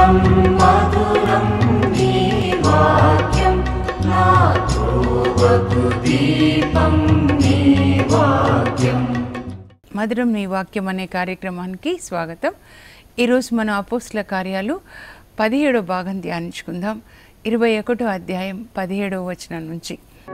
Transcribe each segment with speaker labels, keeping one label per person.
Speaker 1: మధురం మధురం నీ వాక్యం నా ధ్రువకు దీపం నీ వాక్యం
Speaker 2: మధురం నీ వాక్యం అనే కార్యక్రమానికి స్వాగతం ఈరోజు మన అపోస్ల కార్యాలు పదిహేడో భాగం ధ్యానించుకుందాం ఇరవై ఒకటో అధ్యాయం పదిహేడవ వచనం నుంచి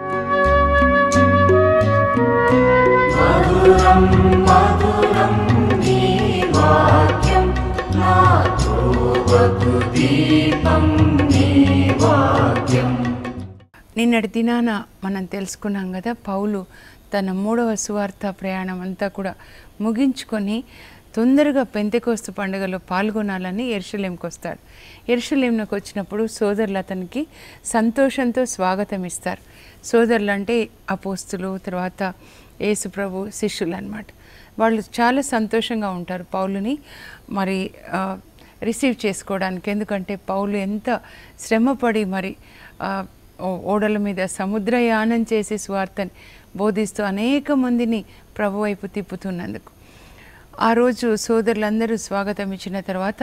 Speaker 1: మధురం మధురం నీ వాక్యం నా ధ్రువకు దీపం నీ వాక్యం
Speaker 2: నిన్నటి దినాన మనం తెలుసుకున్నాం కదా పౌలు తన మూడవ సువార్త ప్రయాణం అంతా కూడా ముగించుకొని తొందరగా పెంతెకోస్తు పండుగలో పాల్గొనాలని ఎరుషలేంకి వస్తాడు ఎరుషలేంకి వచ్చినప్పుడు సోదరులు అతనికి సంతోషంతో స్వాగతం ఇస్తారు సోదరులు అంటే అపోస్తులు తర్వాత యేసు ప్రభు శిష్యులు అన్నమాట వాళ్ళు చాలా సంతోషంగా ఉంటారు పౌలుని మరి ఆ, రిసీవ్ చేసుకోవడానికి ఎందుకంటే పౌలు ఎంత శ్రమపడి మరి ఆ, ఓ- ఓడల మీద సముద్రయానం చేసి స్వార్థని బోధిస్తూ అనేక మందిని ప్రభు వైపు తిప్పుతున్నందుకు ఆ రోజు సోదరులందరూ స్వాగతం ఇచ్చిన తర్వాత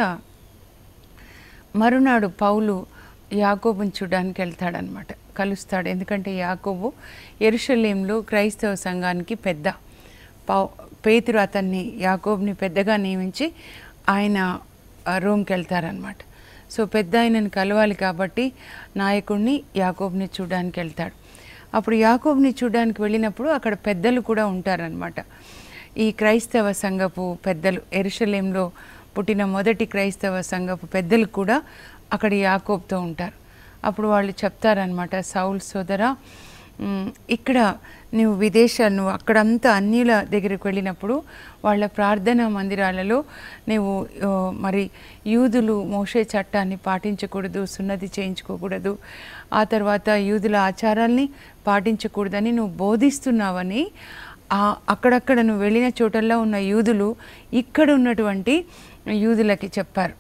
Speaker 2: మరునాడు పౌలు యాకోబుని చూడడానికి వెళ్తాడనమాట కలుస్తాడు ఎందుకంటే యాకోబు ఎరుషలేంలో క్రైస్తవ సంఘానికి పెద్ద పౌ పేతురు అతన్ని యాకోబుని పెద్దగా నియమించి ఆయన ఆ, రోమ్కి వెళ్తారనమాట సో పెద్ద ఆయనని కలవాలి కాబట్టి నాయకుడిని యాకోబుని చూడడానికి వెళ్తాడు అప్పుడు యాకోబుని చూడడానికి వెళ్ళినప్పుడు అక్కడ పెద్దలు కూడా ఉంటారనమాట ఈ క్రైస్తవ సంఘపు పెద్దలు ఎరుషలేంలో పుట్టిన మొదటి క్రైస్తవ సంఘపు పెద్దలు కూడా అక్కడ యాకోబ్తో ఉంటారు అప్పుడు వాళ్ళు చెప్తారనమాట సౌల్ సోదరా మ్, ఇక్కడ నువ్వు విదేశాలు నువ్వు అక్కడంతా అన్యుల దగ్గరికి వెళ్ళినప్పుడు వాళ్ళ ప్రార్థనా మందిరాలలో నువ్వు ఆ, మరి యూదులు మోసే చట్టాన్ని పాటించకూడదు సున్నతి చేయించుకోకూడదు ఆ తర్వాత యూదుల ఆచారాల్ని పాటించకూడదని నువ్వు బోధిస్తున్నావని ఆ అక్కడక్కడ నువ్వు వెళ్ళిన చోటల్లో ఉన్న యూదులు ఇక్కడ ఉన్నటువంటి యూదులకి చెప్పారు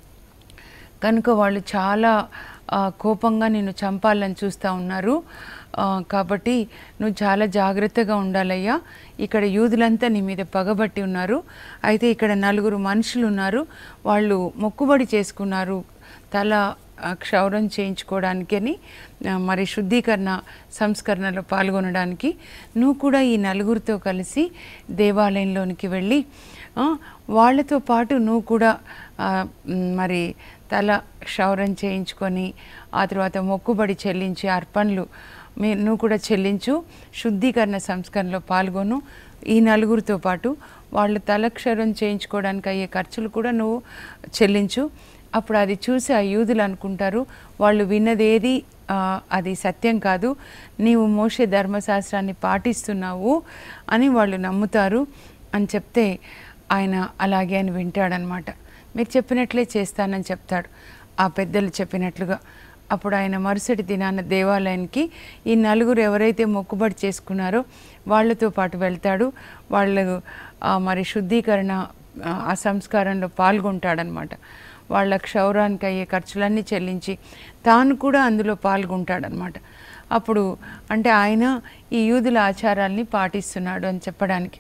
Speaker 2: కనుక వాళ్ళు చాలా ఆ, కోపంగా నిన్ను చంపాలని చూస్తూ ఉన్నారు ఆ, కాబట్టి నువ్వు చాలా జాగ్రత్తగా ఉండాలయ్యా ఇక్కడ యూదులంతా నీ మీద పగబట్టి ఉన్నారు అయితే ఇక్కడ నలుగురు మనుషులు ఉన్నారు వాళ్ళు మొక్కుబడి చేసుకున్నారు తల ఆ, క్షౌరం చేయించుకోవడానికి అని ఆ, మరి శుద్ధీకరణ సంస్కరణలో పాల్గొనడానికి నువ్వు కూడా ఈ నలుగురితో కలిసి దేవాలయంలోనికి వెళ్ళి ఆ, వాళ్ళతో పాటు నువ్వు కూడా ఆ, మ్, మరి తల క్షౌరం చేయించుకొని ఆ తర్వాత మొక్కుబడి చెల్లించి అర్పణలు మీ నువ్వు కూడా చెల్లించు శుద్ధీకరణ సంస్కరణలో పాల్గొను ఈ నలుగురితో పాటు వాళ్ళు తలక్షరం చేయించుకోవడానికి అయ్యే ఖర్చులు కూడా నువ్వు చెల్లించు అప్పుడు అది చూసి ఆ యూదులు అనుకుంటారు వాళ్ళు విన్నదేది ఆ, అది సత్యం కాదు నీవు మోసే ధర్మశాస్త్రాన్ని పాటిస్తున్నావు అని వాళ్ళు నమ్ముతారు అని చెప్తే ఆయన అలాగే అని వింటాడనమాట మీరు చెప్పినట్లే చేస్తానని చెప్తాడు ఆ పెద్దలు చెప్పినట్లుగా అప్పుడు ఆయన మరుసటి దినాన దేవాలయానికి ఈ నలుగురు ఎవరైతే మొక్కుబడి చేసుకున్నారో వాళ్ళతో పాటు వెళ్తాడు వాళ్ళు ఆ, మరి శుద్ధీకరణ ఆ, ఆ సంస్కారంలో పాల్గొంటాడనమాట వాళ్ళ క్షౌరానికి అయ్యే ఖర్చులన్నీ చెల్లించి తాను కూడా అందులో పాల్గొంటాడనమాట అప్పుడు అంటే ఆయన ఈ యూదుల ఆచారాల్ని పాటిస్తున్నాడు అని చెప్పడానికి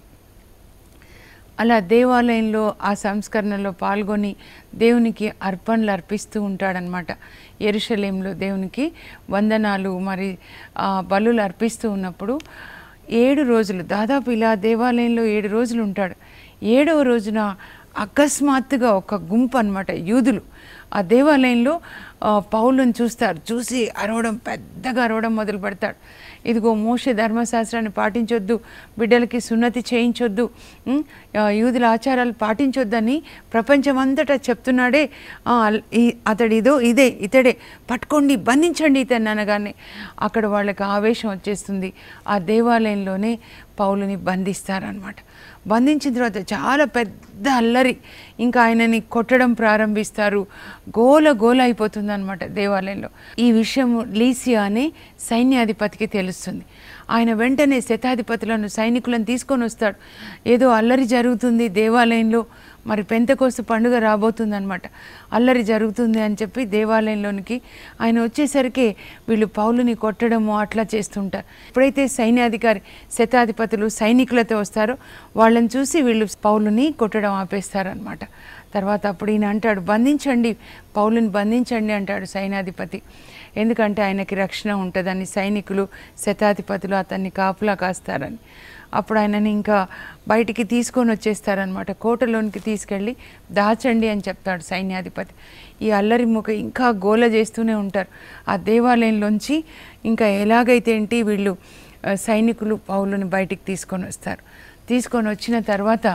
Speaker 2: అలా దేవాలయంలో ఆ సంస్కరణలో పాల్గొని దేవునికి అర్పణలు అర్పిస్తూ ఉంటాడనమాట ఎరుషలేంలో దేవునికి వందనాలు మరి ఆ, బలులు అర్పిస్తూ ఉన్నప్పుడు ఏడు రోజులు దాదాపు ఇలా దేవాలయంలో ఏడు రోజులు ఉంటాడు ఏడవ రోజున అకస్మాత్తుగా ఒక గుంపు అన్నమాట యూదులు ఆ దేవాలయంలో ఆ, పౌలుని చూస్తారు చూసి అరవడం పెద్దగా అరవడం మొదలు పెడతాడు ఇదిగో మోషే ధర్మశాస్త్రాన్ని పాటించొద్దు బిడ్డలకి సున్నతి చేయించొద్దు ఉం? ఆ, యూదుల ఆచారాలు పాటించొద్దని ప్రపంచమంతటా చెప్తున్నాడే ఆ, అల్- ఈ- అతడు ఇదో ఇదే ఇతడే పట్టుకోండి బంధించండి ఇతన్ని అనగానే అక్కడ వాళ్ళకి ఆవేశం వచ్చేస్తుంది ఆ దేవాలయంలోనే పౌలుని బంధిస్తారనమాట బంధించిన తర్వాత చాలా పెద్ద అల్లరి ఇంకా ఆయనని కొట్టడం ప్రారంభిస్తారు గోల గోల అయిపోతుంది అనమాట దేవాలయంలో ఈ విషయం లీసియా అనే సైన్యాధిపతికి తెలుస్తుంది ఆయన వెంటనే శతాధిపతులను సైనికులను తీసుకొని వస్తాడు ఏదో అల్లరి జరుగుతుంది దేవాలయంలో మరి పెంతకోస్తు పండుగ రాబోతుందన్నమాట అల్లరి జరుగుతుంది అని చెప్పి దేవాలయంలోనికి ఆయన వచ్చేసరికి వీళ్ళు పౌలుని కొట్టడము అట్లా చేస్తుంటారు ఎప్పుడైతే సైన్యాధికారి శతాధిపతులు సైనికులతో వస్తారో వాళ్ళని చూసి వీళ్ళు పౌలుని కొట్టడం ఆపేస్తారనమాట తర్వాత అప్పుడు ఈయన అంటాడు బంధించండి పౌలుని బంధించండి అంటాడు సైన్యాధిపతి ఎందుకంటే ఆయనకి రక్షణ ఉంటుందని సైనికులు శతాధిపతులు అతన్ని కాపులా కాస్తారని అప్పుడు ఆయనని ఇంకా బయటికి తీసుకొని వచ్చేస్తారనమాట కోటలోనికి తీసుకెళ్ళి దాచండి అని చెప్తాడు సైన్యాధిపతి ఈ అల్లరి ముఖ ఇంకా గోల చేస్తూనే ఉంటారు ఆ దేవాలయంలోంచి ఇంకా ఎలాగైతే ఏంటి వీళ్ళు ఆ, సైనికులు పౌలుని బయటికి తీసుకొని వస్తారు తీసుకొని వచ్చిన తర్వాత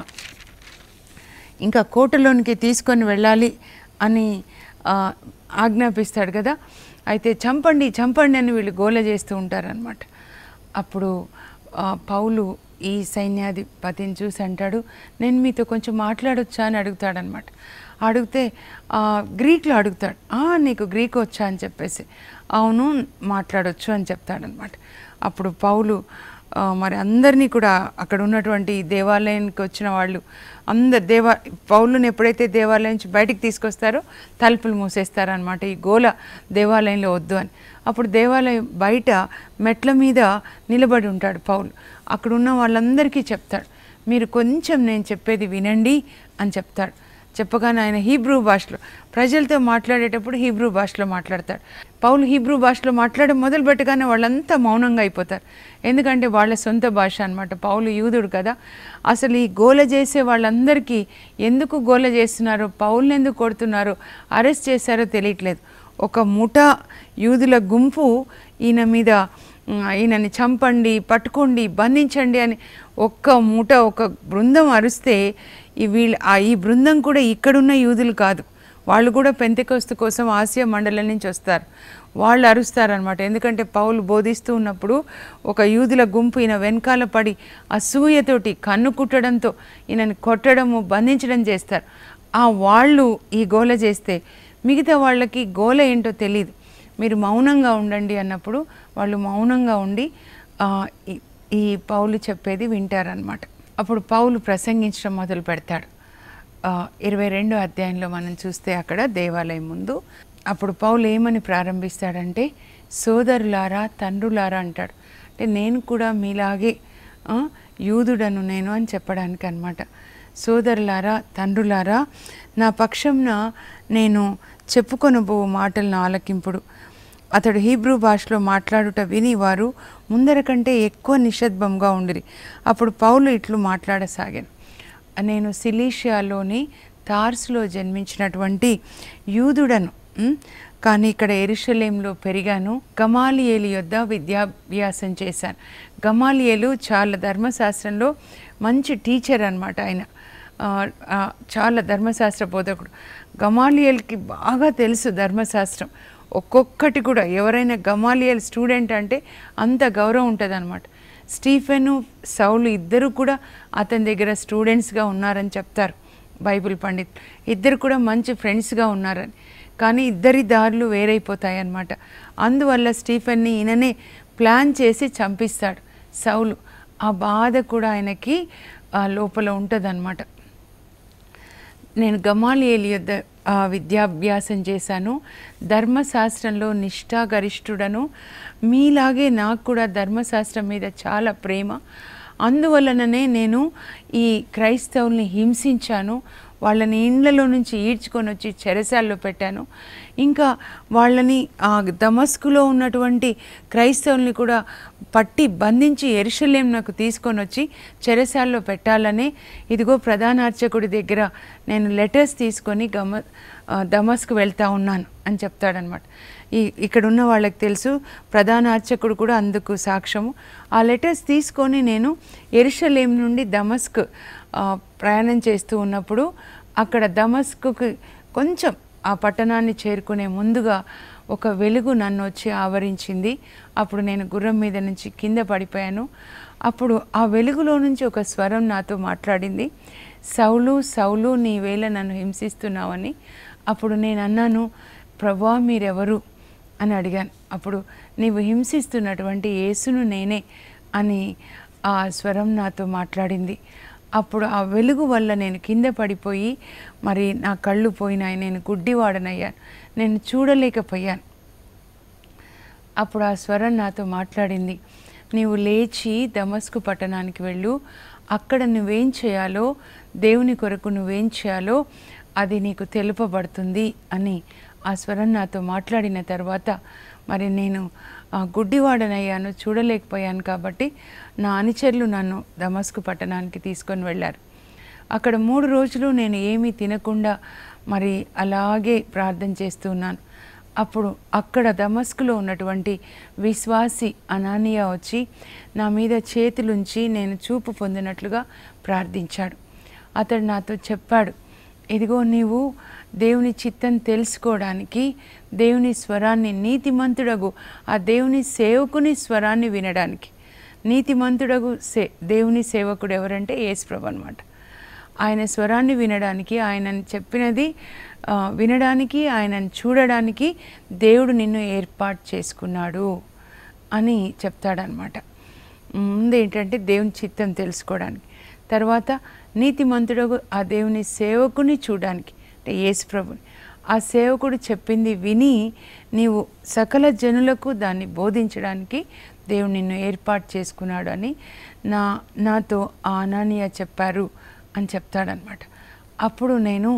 Speaker 2: ఇంకా కోటలోనికి తీసుకొని వెళ్ళాలి అని ఆ, ఆజ్ఞాపిస్తాడు కదా అయితే చంపండి చంపండి అని వీళ్ళు గోల చేస్తూ ఉంటారనమాట అప్పుడు ఆ, పౌలు ఈ సైన్యాధిపతిని చూసి అంటాడు నేను మీతో కొంచెం మాట్లాడొచ్చా అని అడుగుతాడనమాట అడిగితే ఆ, గ్రీక్లో అడుగుతాడు "ఆ, నీకు గ్రీక్ వచ్చా అని చెప్పేసి అవును మాట్లాడొచ్చు అని చెప్తాడనమాట అప్పుడు పౌలు ఆ, మరి అందరినీ కూడా అక్కడ ఉన్నటువంటి దేవాలయానికి వచ్చిన వాళ్ళు అందరు దేవా పౌలుని ఎప్పుడైతే దేవాలయం నుంచి బయటికి తీసుకొస్తారో తలుపులు మూసేస్తారనమాట ఈ గోల దేవాలయంలో వద్దు అని అప్పుడు దేవాలయం బయట మెట్ల మీద నిలబడి ఉంటాడు పౌలు అక్కడ ఉన్న వాళ్ళందరికీ చెప్తాడు మీరు కొంచెం నేను చెప్పేది వినండి అని చెప్తాడు చెప్పగానే ఆయన హీబ్రూ భాషలో ప్రజలతో మాట్లాడేటప్పుడు హీబ్రూ భాషలో మాట్లాడతాడు పౌలు హీబ్రూ భాషలో మాట్లాడడం మొదలు పెట్టగానే వాళ్ళంతా మౌనంగా అయిపోతారు ఎందుకంటే వాళ్ళ సొంత భాష అన్నమాట పౌలు యూదుడు కదా అసలు ఈ గోల చేసే వాళ్ళందరికీ ఎందుకు గోల చేస్తున్నారో పౌల్ని ఎందుకు కొడుతున్నారో అరెస్ట్ చేశారో తెలియట్లేదు ఒక ముఠ యూదుల గుంపు ఈయన మీద ఉమ్, ఈయనని చంపండి పట్టుకోండి బంధించండి అని ఒక్క మూట ఒక బృందం అరిస్తే ఈ వీళ్ళ ఆ ఈ బృందం కూడా ఇక్కడున్న యూదులు కాదు వాళ్ళు కూడా పెంతెకొస్తు కోసం ఆసియా మండలం నుంచి వస్తారు వాళ్ళు అరుస్తారనమాట ఎందుకంటే పౌలు బోధిస్తూ ఉన్నప్పుడు ఒక యూదుల గుంపు ఈయన వెనకాల పడి అసూయతోటి కన్ను కుట్టడంతో ఈయనని కొట్టడము బంధించడం చేస్తారు ఆ వాళ్ళు ఈ గోల చేస్తే మిగతా వాళ్ళకి గోల ఏంటో తెలియదు మీరు మౌనంగా ఉండండి అన్నప్పుడు వాళ్ళు మౌనంగా ఉండి ఆ, ఈ- ఈ పౌలు చెప్పేది వింటారనమాట అప్పుడు పౌలు ప్రసంగించడం మొదలు పెడతాడు ఆ, ఇరవై రెండో అధ్యాయంలో మనం చూస్తే అక్కడ దేవాలయం ముందు అప్పుడు పౌలు ఏమని ప్రారంభిస్తాడంటే సోదరులారా తండ్రులారా అంటాడు అంటే నేను కూడా మీలాగే ఆ, యూదుడను నేను అని చెప్పడానికి అనమాట సోదరులారా తండ్రులారా నా పక్షంన నేను చెప్పుకొనబో మాటలను ఆలకింపుడు అతడు హీబ్రూ భాషలో మాట్లాడుట విని వారు ముందర కంటే ఎక్కువ నిశ్శబ్దంగా ఉండిరి అప్పుడు పౌలు ఇట్లు మాట్లాడసాగాను నేను సిలీషియాలోని తార్స్లో జన్మించినటువంటి యూదుడను ఉమ్, కానీ ఇక్కడ ఎరుషలేంలో పెరిగాను గమాలియేలు యొద్ద విద్యాభ్యాసం చేశాను గమాలియేలు చాలా ధర్మశాస్త్రంలో మంచి టీచర్ అనమాట ఆయన ఆ, ఆ, చాలా ధర్మశాస్త్ర బోధకుడు గమాలియల్కి బాగా తెలుసు ధర్మశాస్త్రం ఒక్కొక్కటి కూడా ఎవరైనా గమాలియల్ స్టూడెంట్ అంటే అంత గౌరవం ఉంటుంది అనమాట స్టీఫెను సౌలు ఇద్దరు కూడా అతని దగ్గర స్టూడెంట్స్గా ఉన్నారని చెప్తారు బైబిల్ పండిత్ ఇద్దరు కూడా మంచి ఫ్రెండ్స్గా ఉన్నారని కానీ ఇద్దరి దారులు వేరైపోతాయి అన్నమాట అందువల్ల స్టీఫెన్ని ఈయననే ప్లాన్ చేసి చంపిస్తాడు సౌలు ఆ బాధ కూడా ఆయనకి ఆ లోపల ఉంటుందన్నమాట నేను గమాలియేలి యొద్ద ఆ, విద్యాభ్యాసం చేశాను ధర్మశాస్త్రంలో నిష్ఠాగరిష్ఠుడను మీలాగే నాకు కూడా ధర్మశాస్త్రం మీద చాలా ప్రేమ అందువలననే నేను ఈ క్రైస్తవుల్ని హింసించాను వాళ్ళని ఇండ్లలో నుంచి ఈడ్చుకొని వచ్చి చెరసాల్లో పెట్టాను ఇంకా వాళ్ళని ఆ దమస్కులో ఉన్నటువంటి క్రైస్తవుల్ని కూడా పట్టి బంధించి ఎరుషలేం నాకు తీసుకొని వచ్చి చెరసాల్లో పెట్టాలని ఇదిగో ప్రధాన అర్చకుడి దగ్గర నేను లెటర్స్ తీసుకొని గమ ఆ, దమస్కు వెళ్తా ఉన్నాను అని చెప్తాడనమాట ఈ ఇక్కడ ఉన్న వాళ్ళకి తెలుసు ప్రధాన అర్చకుడు కూడా అందుకు సాక్ష్యము ఆ లెటర్స్ తీసుకొని నేను ఎరుషలేం నుండి దమస్క్ ఆ, ప్రయాణం చేస్తూ ఉన్నప్పుడు అక్కడ దమస్కుకి కొంచెం ఆ పట్టణాన్ని చేరుకునే ముందుగా ఒక వెలుగు నన్ను వచ్చి ఆవరించింది అప్పుడు నేను గుర్రం మీద నుంచి కింద పడిపోయాను అప్పుడు ఆ వెలుగులో నుంచి ఒక స్వరం నాతో మాట్లాడింది సౌలు సౌలు నీ వేళ నన్ను హింసిస్తున్నావని అప్పుడు నేను అన్నాను ప్రభా మీరెవరు అని అడిగాను అప్పుడు నీవు హింసిస్తున్నటువంటి యేసును నేనే అని ఆ స్వరం నాతో మాట్లాడింది అప్పుడు ఆ వెలుగు వల్ల నేను కింద పడిపోయి మరి నా కళ్ళు పోయినాయి నేను గుడ్డివాడనయ్యాను నేను చూడలేకపోయాను అప్పుడు ఆ స్వరం నాతో మాట్లాడింది నీవు లేచి దమస్కు పట్టణానికి వెళ్ళు అక్కడ నువ్వేం చేయాలో దేవుని కొరకు నువ్వేం చేయాలో అది నీకు తెలుపబడుతుంది అని ఆ స్వరం నాతో మాట్లాడిన తర్వాత మరి నేను ఆ, గుడ్డివాడనయ్యాను చూడలేకపోయాను కాబట్టి నా అనుచరులు నన్ను దమస్కు పట్టణానికి తీసుకొని వెళ్ళారు అక్కడ మూడు రోజులు నేను ఏమీ తినకుండా మరి అలాగే ప్రార్థన చేస్తున్నాను అప్పుడు అక్కడ దమస్కులో ఉన్నటువంటి విశ్వాసి అనానియా వచ్చి నా మీద చేతులుంచి నేను చూపు పొందినట్లుగా ప్రార్థించాడు అతడు నాతో చెప్పాడు ఇదిగో నీవు దేవుని చిత్తం తెలుసుకోవడానికి దేవుని స్వరాన్ని నీతిమంతుడగు ఆ దేవుని సేవకుని స్వరాన్ని వినడానికి నీతిమంతుడగు సే దేవుని సేవకుడు ఎవరంటే యేసుప్రభు అనమాట ఆయన స్వరాన్ని వినడానికి ఆయన చెప్పినది ఆ, వినడానికి ఆయనను చూడడానికి దేవుడు నిన్ను ఏర్పాటు చేసుకున్నాడు అని చెప్తాడనమాట ముందు ఏంటంటే దేవుని చిత్తం తెలుసుకోవడానికి తర్వాత నీతిమంతుడు ఆ దేవుని సేవకుని చూడడానికి అంటే యేసు ప్రభుని ఆ సేవకుడు చెప్పింది విని నీవు సకల జనులకు దాన్ని బోధించడానికి దేవుడు నిన్ను ఏర్పాటు చేసుకున్నాడు అని నా నాతో ఆ అనానియా చెప్పారు అని చెప్తాడనమాట అప్పుడు నేను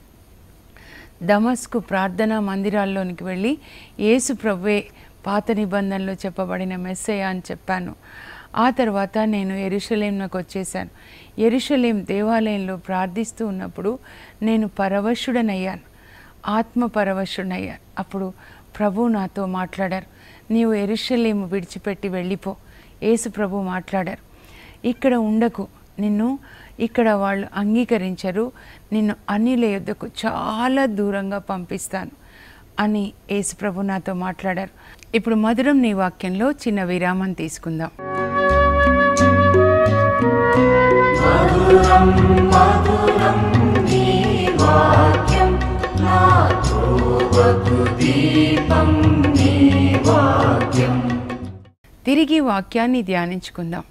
Speaker 2: దమస్కు ప్రార్థనా మందిరాల్లోనికి వెళ్ళి యేసు ప్రభువే పాత నిబంధనలో చెప్పబడిన మెస్సయ్య అని చెప్పాను ఆ తర్వాత నేను ఎరుషలేంకి వచ్చేసాను ఎరుషలేం దేవాలయంలో ప్రార్థిస్తూ ఉన్నప్పుడు నేను పరవశుడనయ్యాను ఆత్మ పరవశుడనయ్యాను అప్పుడు ప్రభు నాతో మాట్లాడారు నీవు ఎరుషలేము విడిచిపెట్టి వెళ్ళిపో యేసు ప్రభు మాట్లాడారు ఇక్కడ ఉండకు నిన్ను ఇక్కడ వాళ్ళు అంగీకరించరు నిన్ను అన్యుల యొద్దకు చాలా దూరంగా పంపిస్తాను అని యేసుప్రభు నాతో మాట్లాడారు ఇప్పుడు మధురం నీ వాక్యంలో చిన్న విరామం తీసుకుందాం
Speaker 1: మధురం మధురం నీ వాక్యం నాతో వకు దీపం నీ వాక్యం
Speaker 2: తిరిగి వాక్యాన్ని ధ్యానించుకుందాం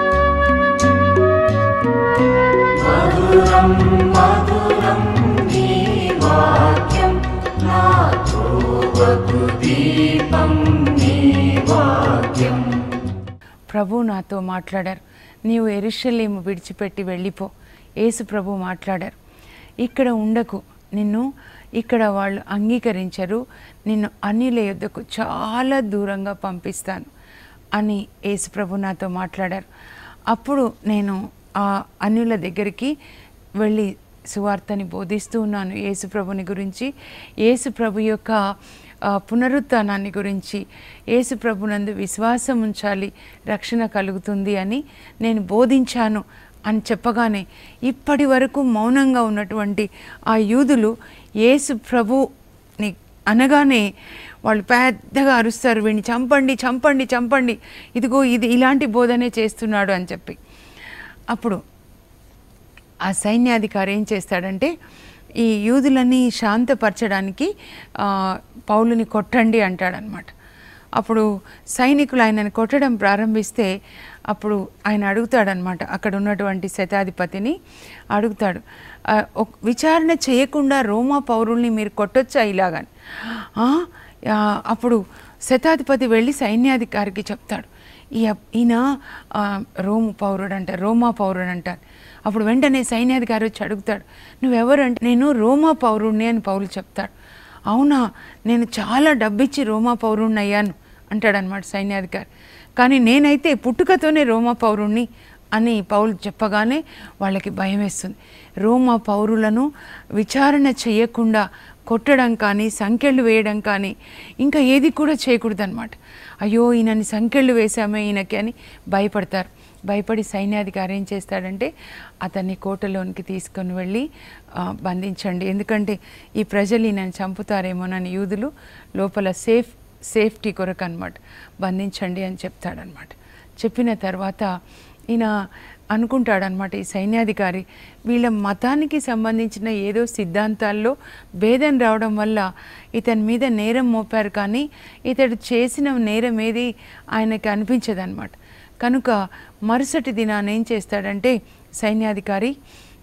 Speaker 1: మధురం మధురం నీ వాక్యం నాతో వకు దీపం నీ వాక్యం
Speaker 2: ప్రభు నాతో మాట్లాడారు నీవు ఎరుషలేము విడిచిపెట్టి వెళ్ళిపో యేసు ప్రభు మాట్లాడారు ఇక్కడ ఉండకు నిన్ను ఇక్కడ వాళ్ళు అంగీకరించరు నిన్ను అన్యుల యొద్దకు చాలా దూరంగా పంపిస్తాను అని యేసు ప్రభు నాతో మాట్లాడారు అప్పుడు నేను ఆ అన్యుల దగ్గరికి వెళ్ళి సువార్తని బోధిస్తూ ఉన్నాను యేసు ప్రభుని గురించి యేసు ప్రభు యొక్క ఆ, పునరుత్థానాన్ని గురించి యేసు ప్రభునందు విశ్వాసం ఉంచాలి రక్షణ కలుగుతుంది అని నేను బోధించాను అని చెప్పగానే ఇప్పటి వరకు మౌనంగా ఉన్నటువంటి ఆ యూదులు యేసు ప్రభుని అనగానే వాళ్ళు పెద్దగా అరుస్తారు వీడిని చంపండి చంపండి చంపండి ఇదిగో ఇది ఇలాంటి బోధనే చేస్తున్నాడు అని చెప్పి అప్పుడు ఆ సైన్యాధికారి ఏం చేస్తాడంటే ఈ యూదులని శాంతపరచడానికి ఆ, పౌలుని కొట్టండి అంటాడనమాట అప్పుడు సైనికులు ఆయనను కొట్టడం ప్రారంభిస్తే అప్పుడు ఆయన అడుగుతాడనమాట అక్కడ ఉన్నటువంటి శతాధిపతిని అడుగుతాడు "ఆ, ఒక- విచారణ చేయకుండా రోమా పౌరుల్ని మీరు కొట్టొచ్చా ఇలాగని "ఆ?" ఆ, అప్పుడు శతాధిపతి వెళ్ళి సైన్యాధికారికి చెప్తాడు ఈ ఈయన ఆ, రోము పౌరుడు అంటారు రోమా పౌరుడు అంటారు అప్పుడు వెంటనే సైన్యాధికారి వచ్చి అడుగుతాడు నువ్వెవరు అంటే నేను రోమా పౌరుణ్ణి అని పౌరులు చెప్తాడు అవునా నేను చాలా డబ్బిచ్చి రోమా పౌరుణ్ణి అయ్యాను అంటాడనమాట సైన్యాధికారి కానీ నేనైతే పుట్టుకతోనే రోమా పౌరుణ్ణి అని పౌలు చెప్పగానే వాళ్ళకి భయం వేస్తుంది రోమా పౌరులను విచారణ చేయకుండా కొట్టడం కానీ సంఖ్యలు వేయడం కానీ ఇంకా ఏది కూడా చేయకూడదన్నమాట అయ్యో ఈయనని సంఖ్యలు వేశామే ఈయనకి అని భయపడతారు భయపడి సైన్యాధికారి ఏం చేస్తాడంటే అతన్ని కోటలోనికి తీసుకొని వెళ్ళి ఆ, బంధించండి ఎందుకంటే ఈ ప్రజలు ఈయనని చంపుతారేమోనని యూదులు లోపల సేఫ్ సేఫ్టీ కొరకు అనమాట బంధించండి అని చెప్తాడనమాట చెప్పిన తర్వాత ఈయన అనుకుంటాడనమాట ఈ సైన్యాధికారి వీళ్ళ మతానికి సంబంధించిన ఏదో సిద్ధాంతాల్లో భేదం రావడం వల్ల ఇతని మీద నేరం మోపారు కానీ ఇతడు చేసిన నేరం ఏది ఆయనకి అనిపించదన్నమాట కనుక మరుసటి దినాన ఏం చేస్తాడంటే సైన్యాధికారి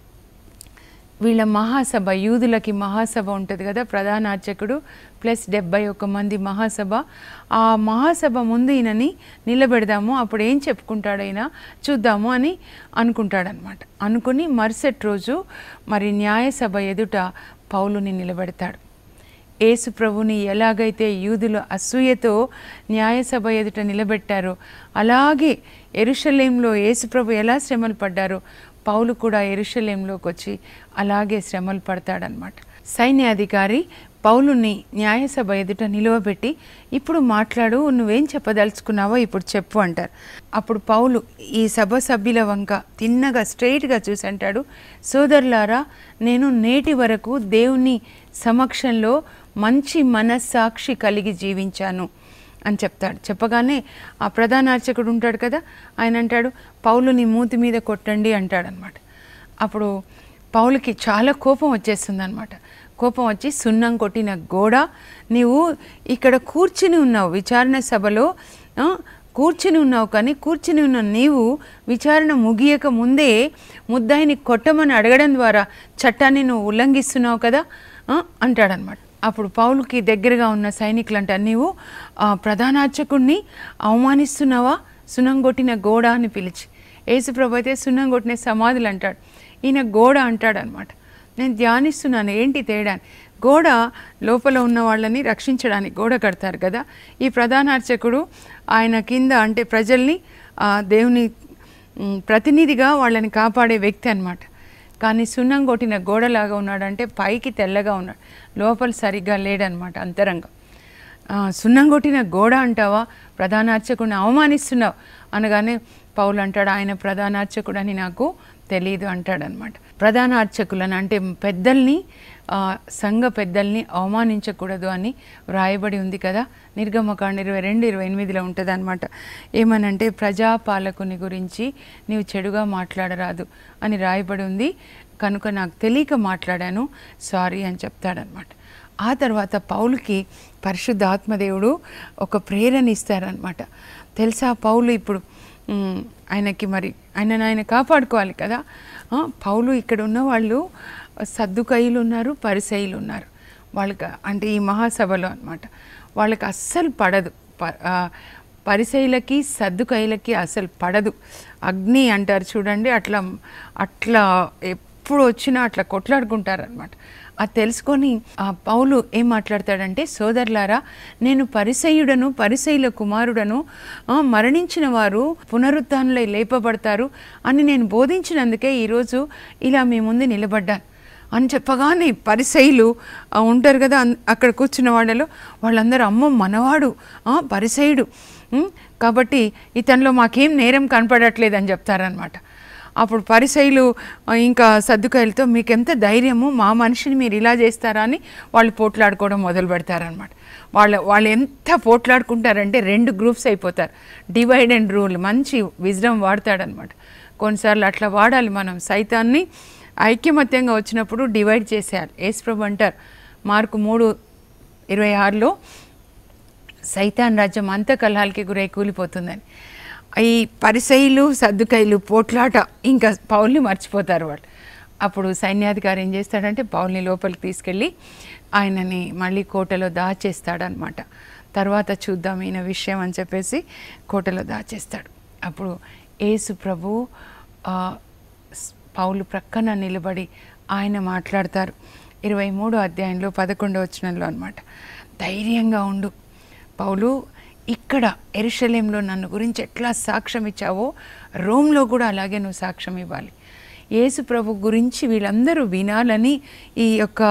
Speaker 2: వీళ్ళ మహాసభ యూదులకి మహాసభ ఉంటుంది కదా ప్రధాన అర్చకుడు ప్లస్ డెబ్బై ఒక్క మంది మహాసభ ఆ మహాసభ ముందు ఈయనని నిలబెడదాము అప్పుడు ఏం చెప్పుకుంటాడు ఈయన చూద్దాము అని అనుకుంటాడనమాట అనుకుని మరుసటి రోజు మరి న్యాయసభ ఎదుట పౌలుని నిలబెడతాడు యేసు ప్రభుని ఎలాగైతే యూదులు అసూయతో న్యాయసభ ఎదుట నిలబెట్టారో అలాగే ఎరుషలేంలో యేసు ప్రభు ఎలా శ్రమలు పడ్డారో పౌలు కూడా ఎరుషలేంలోకి వచ్చి అలాగే శ్రమలు పడతాడనమాట సైన్యాధికారి పౌలుని న్యాయసభ ఎదుట నిలువబెట్టి ఇప్పుడు మాట్లాడు నువ్వేం చెప్పదలుచుకున్నావో ఇప్పుడు చెప్పు అంటారు అప్పుడు పౌలు ఈ సభ సభ్యుల వంక తిన్నగా స్ట్రైట్గా చూసి అంటాడు సోదరులారా నేను నేటి వరకు దేవుని సమక్షంలో మంచి మనస్సాక్షి కలిగి జీవించాను అని చెప్తాడు చెప్పగానే ఆ ప్రధాన అర్చకుడు ఉంటాడు కదా ఆయన అంటాడు పౌలుని మూతి మీద కొట్టండి అంటాడనమాట అప్పుడు పౌలుకి చాలా కోపం వచ్చేస్తుంది అనమాట కోపం వచ్చి సున్నం కొట్టిన గోడ నీవు ఇక్కడ కూర్చుని ఉన్నావు విచారణ సభలో ఆ, కూర్చుని ఉన్నావు కానీ కూర్చుని ఉన్న నీవు విచారణ ముగియక ముందే ముద్దాయిని కొట్టమని అడగడం ద్వారా చట్టాన్ని నువ్వు ఉల్లంఘిస్తున్నావు కదా ఆ, అంటాడనమాట అప్పుడు పౌలుకి దగ్గరగా ఉన్న సైనికులు అంటారు నీవు ఆ, ప్రధానార్చకుడిని అవమానిస్తున్నావా సున్నం కొట్టిన గోడ అని పిలిచి యేసుప్రభు అయితే సున్నం కొట్టిన సమాధులు అంటాడు ఈయన గోడ అంటాడనమాట నేను ధ్యానిస్తున్నాను ఏంటి తేడా అని. గోడ లోపల ఉన్న వాళ్ళని రక్షించడానికి గోడ కడతారు కదా ఈ ప్రధాన అర్చకుడు ఆయన కింద అంటే ప్రజల్ని ఆ, దేవుని మ్, ప్రతినిధిగా వాళ్ళని కాపాడే వ్యక్తి అన్నమాట కానీ సున్నం కొట్టిన గోడలాగా ఉన్నాడంటే పైకి తెల్లగా ఉన్నాడు లోపల సరిగ్గా లేడనమాట అంతరంగం ఆ, సున్నం కొట్టిన గోడ అంటావా ప్రధాన అర్చకుడిని అవమానిస్తున్నావు అనగానే పౌలు అంటాడు ఆయన ప్రధాన అర్చకుడు అని నాకు తెలియదు అంటాడనమాట ప్రధాన అర్చకులను అంటే పెద్దల్ని ఆ, సంఘ పెద్దల్ని అవమానించకూడదు అని వ్రాయబడి ఉంది కదా నిర్గమకాండ ఇరవై రెండు ఇరవై ఎనిమిదిలో ఉంటుంది అనమాట ఏమనంటే ప్రజాపాలకుని గురించి నీవు చెడుగా మాట్లాడరాదు అని రాయబడి ఉంది కనుక నాకు తెలియక మాట్లాడాను సారీ అని చెప్తాడనమాట ఆ తర్వాత పౌలుకి పరిశుద్ధ ఆత్మదేవుడు ఒక ప్రేరణ ఇస్తారనమాట తెలుసా పౌలు ఇప్పుడు మ్, ఆయనకి మరి ఆయనను ఆయన కాపాడుకోవాలి కదా ఆ, పౌలు ఇక్కడ ఉన్న వాళ్ళు సద్దుకయ్యలు ఉన్నారు పరిసయులు ఉన్నారు వాళ్ళకి అంటే ఈ మహాసభలో అన్నమాట వాళ్ళకి అస్సలు పడదు ప- ఆ, పరిసయులకి సద్దుకయ్యలకి అసలు పడదు అగ్ని అంటారు చూడండి అట్లా అట్లా ఎప్పుడు వచ్చినా అట్లా కొట్లాడుకుంటారనమాట అది తెలుసుకొని ఆ పౌలు ఏం మాట్లాడతాడంటే సోదరులారా నేను పరిసయుడను పరిసయుల కుమారుడను ఆ, మరణించిన వారు పునరుత్థానులై లేపబడతారు అని నేను బోధించినందుకే ఈరోజు ఇలా మీ ముందు నిలబడ్డాను అని చెప్పగానే పరిసయులు ఆ, ఉంటారు కదా అన్- అక్కడ కూర్చున్న వాళ్ళలో వాళ్ళందరూ అమ్మో మనవాడు ఆ, పరిసయుడు ఉమ్, కాబట్టి ఇతనిలో మాకేం నేరం కనపడట్లేదు అని చెప్తారనమాట అప్పుడు పరిసయులు ఆ, ఇంకా సర్దుకాయలతో మీకెంత ధైర్యము మా మనిషిని మీరు ఇలా చేస్తారా అని వాళ్ళు పోట్లాడుకోవడం మొదలు పెడతారనమాట వాళ్ళ వాళ్ళు ఎంత పోట్లాడుకుంటారంటే రెండు గ్రూప్స్ అయిపోతారు డివైడ్ అండ్ రూల్ మంచి విజ్డమ్ వాడతాడనమాట కొన్నిసార్లు అట్లా వాడాలి మనం సైతాన్ని ఐక్యమత్యంగా వచ్చినప్పుడు డివైడ్ చేసేయాలి యేసుప్రభు అంటారు మార్కు మూడు ఇరవై ఆరులో సైతాన్ రాజ్యం అంత కలహాలకి గురై కూలిపోతుందని ఈ పరిసైలు సర్దుకైలు పోట్లాట ఇంకా పౌల్ని మర్చిపోతారు వాళ్ళు అప్పుడు సైన్యాధికారి ఏం చేస్తాడంటే పౌల్ని లోపలికి తీసుకెళ్ళి ఆయనని మళ్ళీ కోటలో దాచేస్తాడనమాట తర్వాత చూద్దాం ఈయన విషయం అని చెప్పేసి కోటలో దాచేస్తాడు అప్పుడు యేసు ప్రభు ఆ, స్- పౌలు ప్రక్కన నిలబడి ఆయన మాట్లాడతారు ఇరవై మూడో అధ్యాయంలో పదకొండో వచనంలో అనమాట ధైర్యంగా ఉండు పౌలు ఇక్కడ ఎరుషలేంలో నన్ను గురించి ఎట్లా సాక్ష్యం ఇచ్చావో రోమ్లో కూడా అలాగే నువ్వు సాక్ష్యం ఇవ్వాలి యేసు ప్రభు గురించి వీళ్ళందరూ వినాలని ఈ యొక్క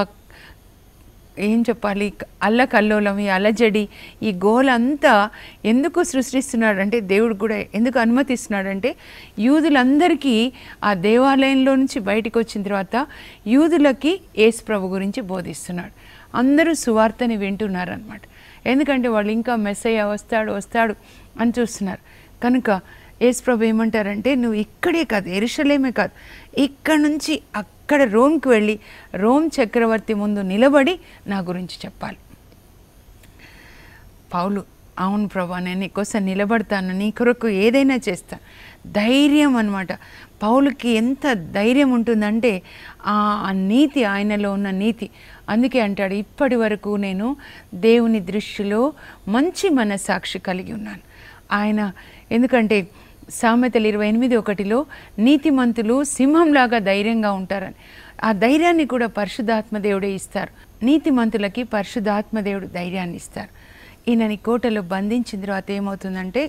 Speaker 2: ఏం చెప్పాలి అల్లకల్లోలం ఈ అలజడి ఈ గోలంతా ఎందుకు సృష్టిస్తున్నాడంటే దేవుడు కూడా ఎందుకు అనుమతిస్తున్నాడంటే యూదులందరికీ ఆ దేవాలయంలో నుంచి బయటికి వచ్చిన తర్వాత యూదులకి యేసు ప్రభు గురించి బోధిస్తున్నాడు అందరూ సువార్తని వింటున్నారు అనమాట ఎందుకంటే వాళ్ళు ఇంకా మెస్సయ్య వస్తాడు వస్తాడు అని చూస్తున్నారు కనుక యేసు ప్రభు ఏమంటారంటే నువ్వు ఇక్కడే కాదు ఎరుషలేమే కాదు ఇక్కడ నుంచి అక్కడ రోమ్కి వెళ్ళి రోమ్ చక్రవర్తి ముందు నిలబడి నా గురించి చెప్పాలి పౌలు అవును ప్రభా నేను నీకోసం నిలబడతాను నీ కొరకు ఏదైనా చేస్తాను ధైర్యం అన్నమాట పౌలుకి ఎంత ధైర్యం ఉంటుందంటే ఆ ఆ నీతి ఆయనలో ఉన్న నీతి అందుకే అంటాడు ఇప్పటి వరకు నేను దేవుని దృష్టిలో మంచి మనస్సాక్షి కలిగి ఉన్నాను ఆయన ఎందుకంటే సామెతలు ఇరవై ఎనిమిది ఒకటిలో నీతిమంతులు సింహంలాగా ధైర్యంగా ఉంటారని ఆ ధైర్యాన్ని కూడా పరిశుద్ధాత్మ దేవుడే ఇస్తారు నీతిమంతులకి పరిశుద్ధాత్మ దేవుడు ధైర్యాన్ని ఇస్తారు ఈయనని కోటలో బంధించిన తర్వాత ఏమవుతుందంటే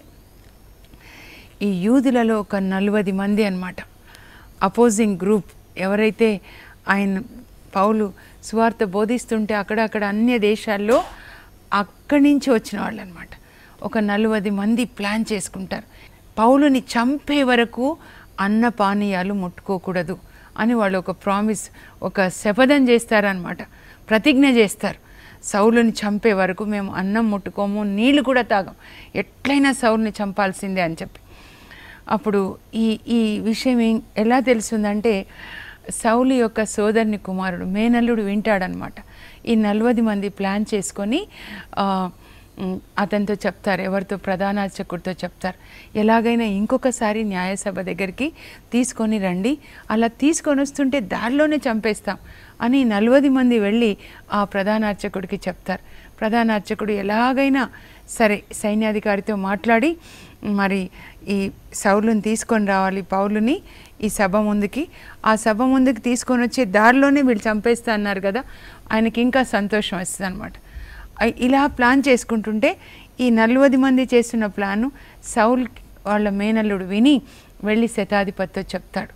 Speaker 2: ఈ యూదులలో ఒక నలవది మంది అన్నమాట అపోజింగ్ గ్రూప్ ఎవరైతే ఆయన పౌలు సువార్త బోధిస్తుంటే అక్కడక్కడ అన్య దేశాల్లో అక్కడి నుంచి వచ్చిన వాళ్ళు అనమాట ఒక నలవది మంది ప్లాన్ చేసుకుంటారు పౌలుని చంపే వరకు అన్న పానీయాలు ముట్టుకోకూడదు అని వాళ్ళు ఒక ప్రామిస్ ఒక శపథం చేస్తారనమాట ప్రతిజ్ఞ చేస్తారు సౌలుని చంపే వరకు మేము అన్నం ముట్టుకోము నీళ్లు కూడా తాగం ఎట్లయినా సౌలుని చంపాల్సిందే అని చెప్పి అప్పుడు ఈ ఈ విషయం ఏం- ఎలా తెలుస్తుందంటే సౌలు యొక్క సోదరుని కుమారుడు మేనల్లుడు వింటాడనమాట ఈ నలవది మంది ప్లాన్ చేసుకొని ఆ, ఉమ్, అతనితో చెప్తారు ఎవరితో ప్రధానార్చకుడితో చెప్తారు ఎలాగైనా ఇంకొకసారి న్యాయసభ దగ్గరికి తీసుకొని రండి అలా తీసుకొని వస్తుంటే దారిలోనే చంపేస్తాం అని నలవది మంది వెళ్ళి ఆ ప్రధానార్చకుడికి చెప్తారు ప్రధానార్చకుడు ఎలాగైనా సరే సైన్యాధికారితో మాట్లాడి మరి ఈ సౌలుని తీసుకొని రావాలి పౌలుని ఈ సభ ముందుకి ఆ సభ ముందుకి తీసుకొని వచ్చే దారిలోనే వీళ్ళు చంపేస్తా అన్నారు కదా ఆయనకి ఇంకా సంతోషం వస్తుంది అనమాట ఇలా ప్లాన్ చేసుకుంటుంటే ఈ నలవది మంది చేస్తున్న ప్లాను సౌల్ వాళ్ళ మేనల్లుడు విని వెళ్ళి శతాధిపతితో చెప్తాడు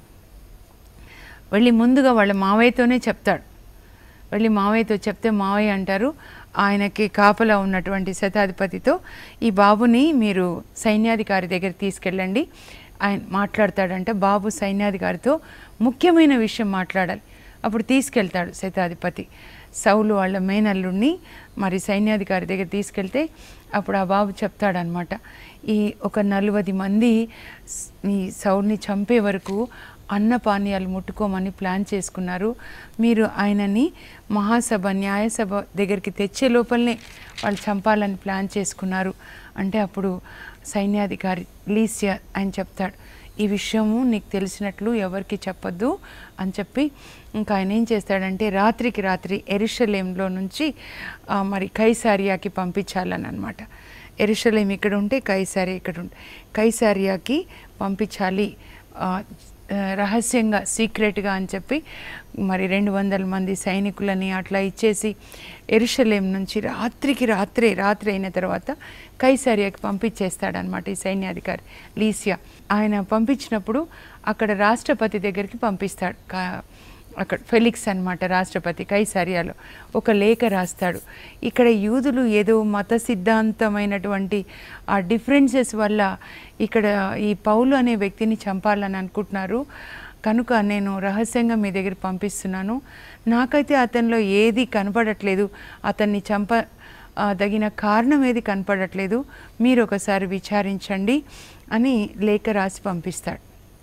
Speaker 2: వెళ్ళి ముందుగా వాళ్ళ మావయ్యతోనే చెప్తాడు వెళ్ళి మావయ్యతో చెప్తే మావయ్య అంటారు ఆయనకి కాపలా ఉన్నటువంటి శతాధిపతితో ఈ బాబుని మీరు సైన్యాధికారి దగ్గర తీసుకెళ్ళండి ఆయన మాట్లాడతాడంట బాబు సైన్యాధికారితో ముఖ్యమైన విషయం మాట్లాడాలి అప్పుడు తీసుకెళ్తాడు శతాధిపతి సౌలు వాళ్ళ మేనల్లుడిని మరి సైన్యాధికారి దగ్గర తీసుకెళ్తే అప్పుడు ఆ బాబు చెప్తాడనమాట ఈ ఒక నలువది మంది స్- ఈ సౌల్ని చంపే వరకు అన్న పానీయాలు ముట్టుకోమని ప్లాన్ చేసుకున్నారు మీరు ఆయనని మహాసభ న్యాయసభ దగ్గరికి తెచ్చే లోపలనే వాళ్ళు చంపాలని ప్లాన్ చేసుకున్నారు అంటే అప్పుడు సైన్యాధికారి లీసియా ఆయన చెప్తాడు ఈ విషయము నీకు తెలిసినట్లు ఎవరికి చెప్పొద్దు అని చెప్పి ఇంకా ఆయన ఏం చేస్తాడంటే రాత్రికి రాత్రి ఎరుషలేంలో నుంచి ఆ, మరి కైసారియాకి పంపించాలని అనమాట ఎరుషలేం ఇక్కడ ఉంటే కైసారియా ఇక్కడ ఉంటే కైసారియాకి పంపించాలి ఆ, ఆ, రహస్యంగా సీక్రెట్గా అని చెప్పి మరి రెండు వందల మంది సైనికులని అట్లా ఇచ్చేసి ఎరుషలేం నుంచి రాత్రికి రాత్రే రాత్రి అయిన తర్వాత కైసారియాకి పంపించేస్తాడనమాట ఈ సైన్యాధికారి లీసియా ఆయన పంపించినప్పుడు అక్కడ రాష్ట్రపతి దగ్గరికి పంపిస్తాడు కా- అక్కడ ఫెలిక్స్ అన్నమాట రాష్ట్రపతి కైసారియాలో ఒక లేఖ రాస్తాడు ఇక్కడ యూదులు ఏదో మత సిద్ధాంతమైనటువంటి ఆ డిఫరెన్సెస్ వల్ల ఇక్కడ ఈ పౌలు అనే వ్యక్తిని చంపాలని అనుకుంటున్నారు కనుక నేను రహస్యంగా మీ దగ్గర పంపిస్తున్నాను నాకైతే అతనిలో ఏది కనపడట్లేదు అతన్ని చంప ఆ, తగిన కారణం ఏది కనపడట్లేదు మీరు ఒకసారి విచారించండి అని లేఖ రాసి పంపిస్తాడు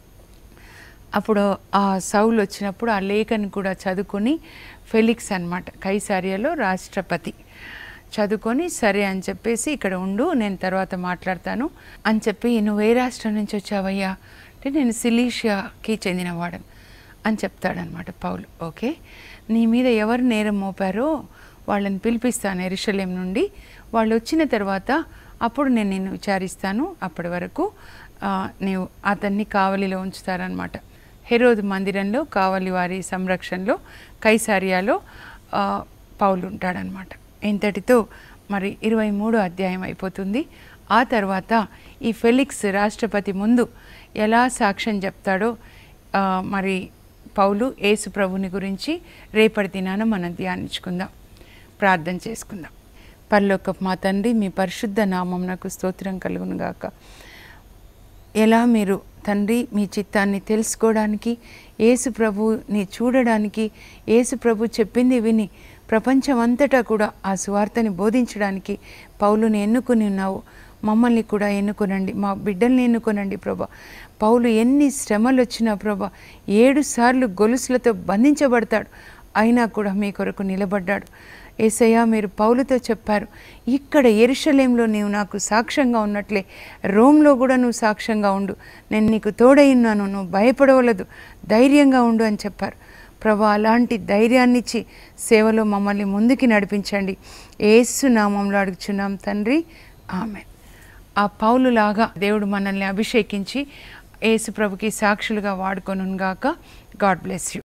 Speaker 2: అప్పుడు ఆ సౌలు వచ్చినప్పుడు ఆ లేఖను కూడా చదువుకొని ఫెలిక్స్ అన్నమాట కైసారియాలో రాష్ట్రపతి చదువుకొని సరే అని చెప్పేసి ఇక్కడ ఉండు నేను తర్వాత మాట్లాడతాను అని చెప్పి నువ్వు ఏ రాష్ట్రం నుంచి వచ్చావయ్యా అంటే నేను సిలీషియాకి చెందినవాడను అని చెప్తాడనమాట పౌలు ఓకే నీ మీద ఎవరు నేరం మోపారో వాళ్ళని పిలిపిస్తాను ఎరుషలేం నుండి వాళ్ళు వచ్చిన తర్వాత అప్పుడు నేను నిన్ను విచారిస్తాను అప్పటి వరకు ఆ, నీవు అతన్ని కావలిలో ఉంచుతారనమాట హెరోద్ మందిరంలో కావలి వారి సంరక్షణలో కైసారియాలో ఆ, పౌలు ఉంటాడనమాట ఇంతటితో మరి ఇరవై మూడో అధ్యాయం అయిపోతుంది ఆ తర్వాత ఈ ఫెలిక్స్ రాష్ట్రపతి ముందు ఎలా సాక్ష్యం చెప్తాడో ఆ, మరి పౌలు యేసు ప్రభుని గురించి రేపటి దినాన మనం ధ్యానించుకుందాం ప్రార్థన చేసుకుందాం పరలోకపు మా తండ్రి మీ పరిశుద్ధ నామమునకు స్తోత్రం కలుగును గాక ఎలా మీరు తండ్రి మీ చిత్తాన్ని తెలుసుకోవడానికి యేసు ప్రభుని చూడడానికి యేసు ప్రభు చెప్పింది విని ప్రపంచమంతటా కూడా ఆ సువార్తని బోధించడానికి పౌలుని ఎన్నుకుని ఉన్నావు మమ్మల్ని కూడా ఎన్నుకొనండి మా బిడ్డల్ని ఎన్నుకొనండి ప్రభా పౌలు ఎన్ని శ్రమలు వచ్చినా ప్రభా ఏడు సార్లు గొలుసులతో బంధించబడతాడు అయినా కూడా మీ కొరకు నిలబడ్డాడు ఏసయ్య మీరు పౌలుతో చెప్పారు ఇక్కడ ఎరుషలేంలో నీవు నాకు సాక్ష్యంగా ఉన్నట్లే రోమ్లో కూడా నువ్వు సాక్ష్యంగా ఉండు నేను నీకు తోడై ఉన్నాను నువ్వు భయపడవలదు ధైర్యంగా ఉండు అని చెప్పారు ప్రభా అలాంటి ధైర్యాన్ని ఇచ్చి సేవలో మమ్మల్ని ముందుకి నడిపించండి ఏసు నామంలో అడుగుచున్నాం తండ్రి ఆమె ఆ పౌలులాగా దేవుడు మనల్ని అభిషేకించి యేసు ప్రభుకి సాక్షులుగా వాడుకొనుగాక గాడ్ బ్లెస్ యూ